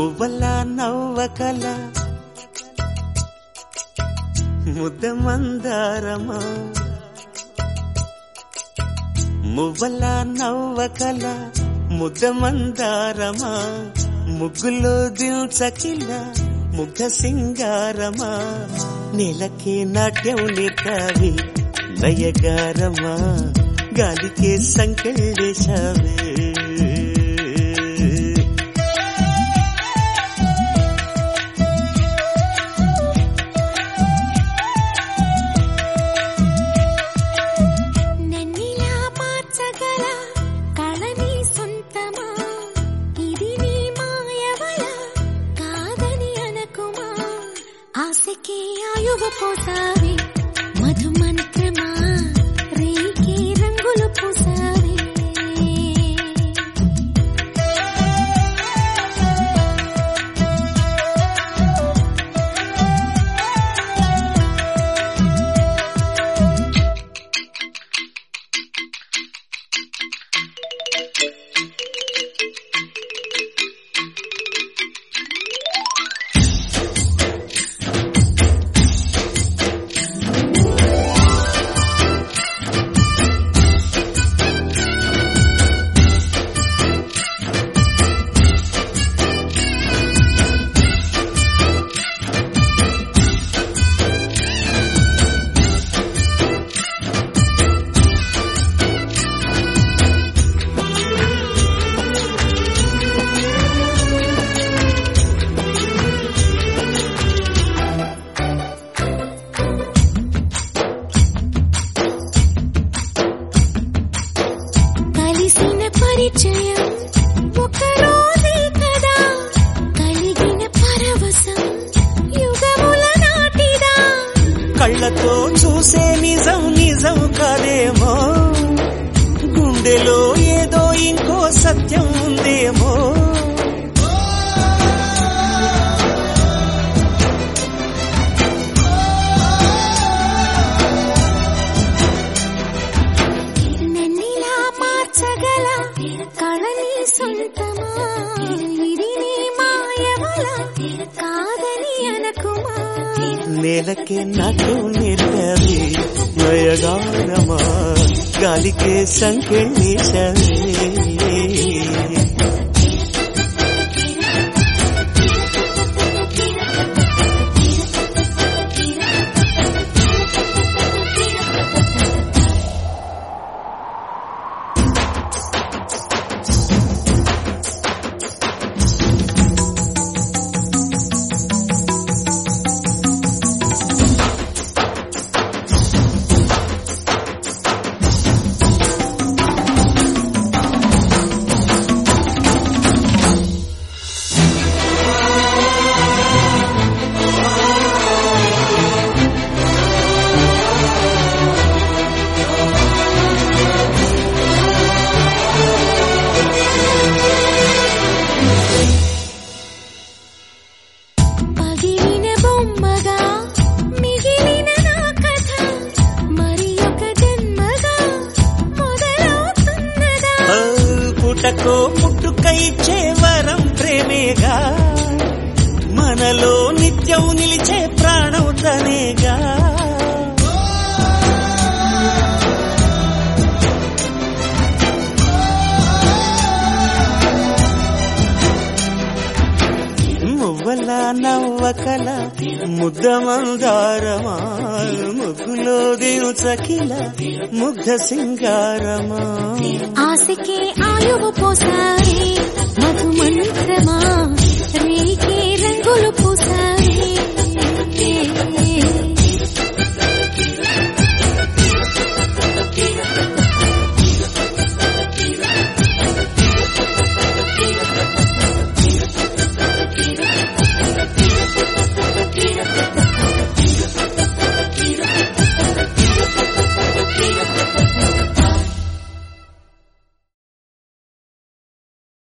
మువ్వల నవ్వకల ముద్ద మందారమా మువ్వల నవ్వకల ముద్ద మందారమా ముగ్గులో దిల్చకిల ముగ్ధ సింగారమా నెలకే నాట్యం నేర్తావి నయగారమా గాలికే సంకెళ్ళేశావే నన్నిలా మార్చగల కళ నీ సొంతమా ఇది నీ మాయవల కాదని అనకుమా ఆశకి ఆయువు పోసావి మధు మంత్రమా రేకి రంగులు పూసావి కలిసిన పరిచయం ఒక రోజే కదా కలిగిన పరవశం యుగముల నాటిదా కళ్ళతో చూసే నిజం నిజం కాదేమో గుండెలో ఏదో ఇంకో సత్యం ఉందేమో నన్నిలా మార్చగల కళని సొంతమా ఇది నీ మాయవల కాదని అనకుమా నేలకే నాట్యం నేర్పావి నయగారమా గాలికే సంకెళ్ళేశావే పగిలిన బొమ్మగా మిగిలిన నా కథ మరి ఒక జన్మగా మొదలవుతున్నదా ఆ, పుటకో పుట్టుకై వరం ప్రేమేగా మనలో నిత్యం నిలిచే ప్రాణం తనేగా మువ్వల నవ్వకల ముద్ద మందారమా ముగ్గులో దినుచకిల ముగ్ధ సింగారమా ఆశకే ఆయువు పోసారి మధు మంత్రమా రేకే రంగులు పూసారి